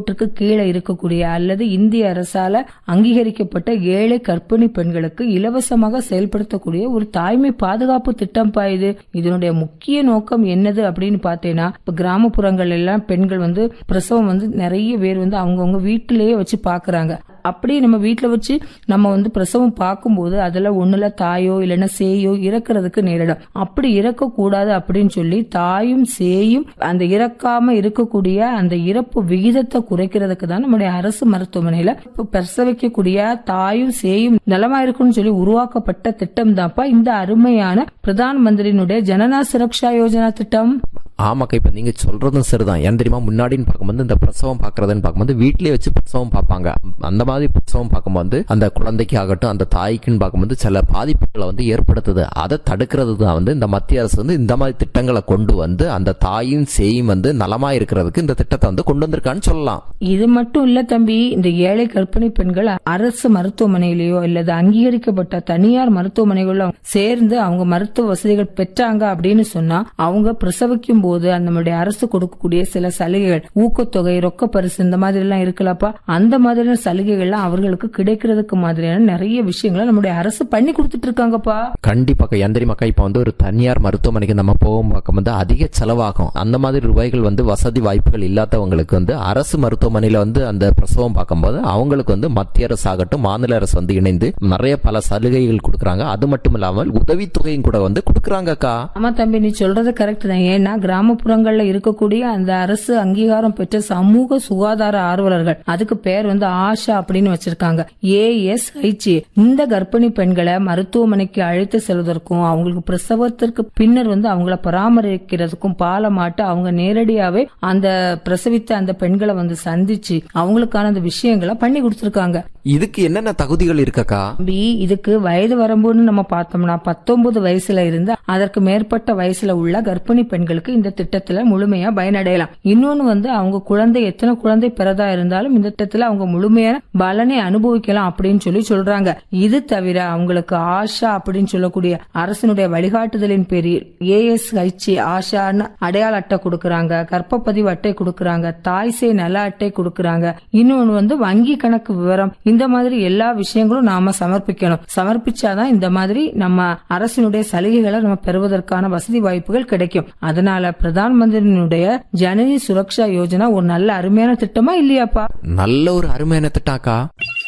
கோட்டிற்கு கீழே இருக்கக்கூடிய அல்லது இந்திய அரசால அங்கீகரிக்கப்பட்ட ஏழை கர்ப்பிணி பெண்களுக்கு இலவசமாக செயல்படுத்தக்கூடிய ஒரு தாய்மை பாதுகாப்பு திட்டம் பா இது இதனுடைய முக்கிய நோக்கம் என்னது அப்படின்னு பார்த்தேன்னா இப்ப கிராமப்புறங்கள் எல்லாம் பெண்கள் வந்து பிரசவம் வந்து நிறைய பேர் வந்து அவங்கவுங்க வீட்டிலேயே வச்சு பாக்குறாங்க அப்படியே நம்ம வீட்டில் வச்சு நம்ம வந்து பிரசவம் பார்க்கும்போது அதுல ஒண்ணுல தாயோ இல்லைன்னா சேயோ இறக்குறதுக்கு நேரிடும் அப்படி இறக்கக்கூடாது அப்படின்னு சொல்லி தாயும் சேயும் அந்த இறக்காம இருக்கக்கூடிய அந்த இறப்பு விகிதத்தை குறைக்கிறதுக்கு தான் நம்முடைய அரசு மருத்துவமனையில இப்ப பிரசவிக்கக்கூடிய தாயும் சேயும் நலமா இருக்கும்னு சொல்லி உருவாக்கப்பட்ட திட்டம் தான்ப்பா இந்த அருமையான பிரதான் மந்திரியினுடைய ஜனனா சுரக்ஷா யோஜனா திட்டம் ஆமாக்கா இப்ப நீங்க சொல்றதும் சரிதான் ஏன் தெரியுமா முன்னாடின்னு பார்க்கும்போது இந்த பிரசவம் பாக்குறதுன்னு பார்க்கும்போது வீட்டிலேயே வச்சு பிரசவம் பார்ப்பாங்க அந்த மாதிரி பிரசவம் பார்க்கும்போது அந்த குழந்தைக்கு ஆகட்டும் அந்த தாய்க்குன்னு பார்க்கும்போது சில பாதிப்புகளை வந்து ஏற்படுத்துது அதை தடுக்கிறது தான் வந்து இந்த மத்திய அரசு வந்து இந்த மாதிரி திட்டங்களை கொண்டு வந்து அந்த தாயும் சேயும் வந்து நலமா இருக்கிறதுக்கு இந்த திட்டத்தை வந்து கொண்டு வந்திருக்கான்னு சொல்லலாம் இது மட்டும் இல்ல தம்பி இந்த ஏழை கர்ப்பிணி பெண்கள் அரசு மருத்துவமனையிலயோ அல்லது அங்கீகரிக்கப்பட்ட தனியார் மருத்துவமனைகளோ சேர்ந்து அவங்க மருத்துவ வசதிகள் பெற்றாங்க அப்படின்னு சொன்னா அவங்க பிரசவிக்கும் போது அந்த நம்முடைய அரசு கொடுக்கக்கூடிய சில சலுகைகள் ஊக்கத்தொகை ரொக்க பரிசு இந்த மாதிரி எல்லாம் இருக்கலப்பா அந்த மாதிரியான சலுகைகள்லாம் அவர்களுக்கு கிடைக்கிறதுக்கு மாதிரியான நிறைய விஷயங்களை நம்முடைய அரசு பண்ணி கொடுத்துட்டு இருக்காங்கப்பா கண்டிப்பாக்கா ஏன் தெரியுமாக்கா இப்போ வந்து ஒரு தனியார் மருத்துவமனைக்கு நம்ம போகும் பார்க்கும்போது அதிக செலவாகும் அந்த மாதிரி ரூபாய்கள் வந்து வசதி வாய்ப்புகள் இல்லாதவங்களுக்கு வந்து அரசு மருத்துவமனையில வந்து அந்த பிரசவம் பார்க்கும்போது அவங்களுக்கு வந்து மத்திய அரசு ஆகட்டும் மாநில அரசு வந்து இணைந்து நிறைய பல சலுகைகள் கொடுக்கறாங்க அது மட்டும் இல்லாமல் உதவித்தொகையும் கூட வந்து கொடுக்கறாங்கக்கா ஆமா தம்பி நீ சொல்றது கரெக்ட் தான் ஏன்னா கிராமப்புறங்கள்ல இருக்கக்கூடிய அந்த அரசு அங்கீகாரம் பெற்ற சமூக சுகாதார ஆர்வலர்கள் அதுக்கு பேர் வந்து ஆஷா அப்படின்னு வச்சிருக்காங்க ஏஎஸ்ஹெச் இந்த கர்ப்பிணி பெண்களை மருத்துவமனைக்கு அழைத்து செல்வதற்கும் அவங்களுக்கு பிரசவத்திற்கு பின்னர் வந்து அவங்கள பராமரிக்கிறதுக்கும் பாலமாட்டு அவங்க நேரடியாவே அந்த பிரசவித்த அந்த பெண்களை வந்து சந்திச்சு அவங்களுக்கான அந்த விஷயங்களை பண்ணி கொடுத்திருக்காங்க இதுக்கு என்னென்ன தகுதிகள் இருக்கக்கா தம்பி இதுக்கு வயது வரம்புன்னு நம்ம பார்த்தோம்னா பத்தொன்பது வயசுல இருந்து அதற்கு மேற்பட்ட வயசுல உள்ள கர்ப்பிணி பெண்களுக்கு இந்த திட்டத்துல முழுமையா பயனடையலாம் இன்னொன்னு வந்து அவங்க குழந்தை எத்தனை குழந்தை பிறதா இருந்தாலும் இந்த திட்டத்துல அவங்க முழுமையான பலனை அனுபவிக்கலாம் அப்படின்னு சொல்லி சொல்றாங்க இது தவிர அவங்களுக்கு ஆஷா அப்படின்னு சொல்லக்கூடிய அரசனுடைய வழிகாட்டுதலின் பேரில் ஏஎஸ்ஹெச் ஆஷான்னு அடையாள அட்டை கொடுக்கறாங்க கர்ப்பப்பதிவு அட்டை கொடுக்கறாங்க தாய்சே நல அட்டை கொடுக்கறாங்க இன்னொன்னு வந்து வங்கி கணக்கு விவரம் இந்த மாதிரி எல்லா விஷயங்களும் நாம சமர்ப்பிக்கணும் சமர்ப்பிச்சாதான் இந்த மாதிரி நம்ம அரசினுடைய சலுகைகளை நம்ம பெறுவதற்கான வசதி வாய்ப்புகள் கிடைக்கும் அதனால பிரதான் மந்திரியினுடைய ஜனனி சுரக்ஷா யோஜனா ஒரு நல்ல அருமையான திட்டமா இல்லையாப்பா நல்ல ஒரு அருமையான திட்டாக்கா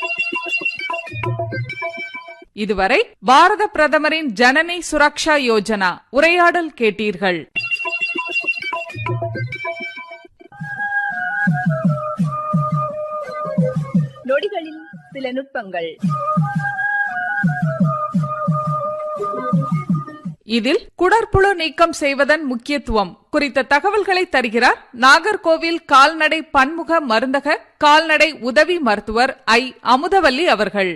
இதுவரை பாரத பிரதமரின் ஜனனி சுரக்ஷா யோஜனா உரையாடல் கேட்டீர்கள் நொடிகளில் சில நுட்பங்கள் இதில் குடற்புழு நீக்கம் செய்வதன் முக்கியத்துவம் குறித்த தகவல்களை தருகிறார் நாகர்கோவில் கால்நடை பன்முக மருந்தக கால்நடை உதவி மருத்துவர் ஐ அமுதவல்லி அவர்கள்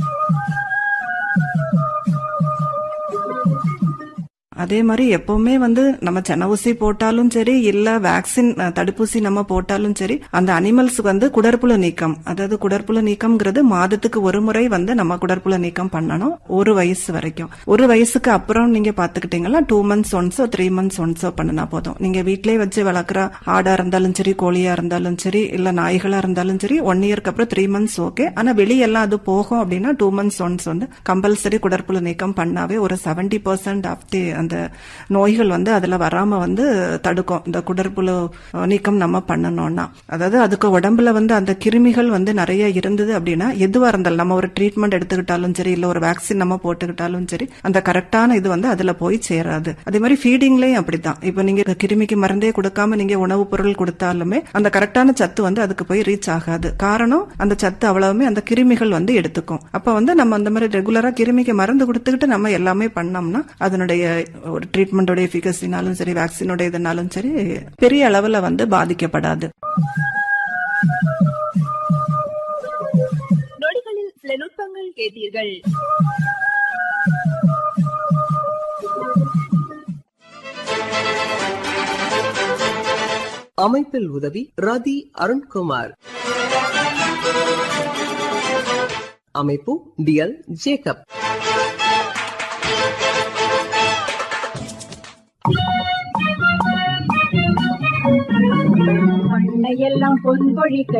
அதே மாதிரி எப்பவுமே வந்து நம்ம சென ஊசி போட்டாலும் சரி இல்ல வேக்சின் அஹ், தடுப்பூசி நம்ம போட்டாலும் சரி அந்த அனிமல்ஸ்க்கு வந்து குடற்புழு நீக்கம் அதாவது குடற்புழு நீக்கம்ங்கிறது மாதத்துக்கு ஒரு முறை வந்து நம்ம குடற்புழு நீக்கம் பண்ணணும் ஒரு வயசு வரைக்கும் ஒரு வயசுக்கு அப்புறம் நீங்க பாத்துக்கிட்டீங்கன்னா டூ மந்த்ஸ் ஒன்ஸோ த்ரீ மந்த்ஸ் ஒன்ஸோ பண்ணினா போதும் நீங்க வீட்லயே வச்சு வளர்க்குற ஆடா இருந்தாலும் சரி கோழியா இருந்தாலும் சரி இல்ல நாய்களா இருந்தாலும் சரி ஒன் இயர்க்கு அப்புறம் த்ரீ மந்த்ஸ் ஓகே ஆனா வெளியெல்லாம் அது போகும் அப்படின்னா டூ மந்த்ஸ் ஒன்ஸ் வந்து கம்பல்சரி குடற்புழு நீக்கம் பண்ணாவே ஒரு செவன்டி பர்சன்ட் ஆஃப் தி அந்த நோய்கள் வந்து அதுல வராம வந்து தடுக்கும் இந்த குடற்புழு அஹ், நீக்கம் நம்ம பண்ணணும்னா அதாவது அதுக்கு உடம்புல வந்து அந்த கிருமிகள் வந்து நிறைய இருந்தது அப்படின்னா எதுவா இருந்தாலும் நம்ம ஒரு ட்ரீட்மெண்ட் எடுத்துக்கிட்டாலும் சரி இல்ல ஒரு வேக்சின் நம்ம போட்டுக்கிட்டாலும் சரி அந்த கரெக்டான இது வந்து அதுல போய் சேராது அதே மாதிரி ஃபீடிங்லயும் அப்படிதான் இப்ப நீங்க கிருமிக்கு மருந்தே கொடுக்காம நீங்க உணவுப் பொருள் கொடுத்தாலுமே அந்த கரெக்டான சத்து வந்து அதுக்கு போய் ரீச் ஆகாது காரணம் அந்த சத்து அவ்வளவுமே அந்த கிருமிகள் வந்து எடுத்துக்கும் அப்ப வந்து நம்ம அந்த மாதிரி ரெகுலரா கிருமிக்கு மருந்து கொடுத்துக்கிட்டு நம்ம எல்லாமே பண்ணோம்னா அதனுடைய ஒரு ட்ரீட்மெண்டோட எஃபிகசினாலும் சரி வேக்சினோட இதனாலும் சரி பெரிய அளவுல வந்து பாதிக்கப்படாது நொடிகளில் சில நுட்பங்கள் கேட்டீர்கள் அமைப்பில் உதவி ரதி அருண்குமார் அமைப்பு டிஎல் ஜேக்கப் எல்லாம் பொன்பொழிக்க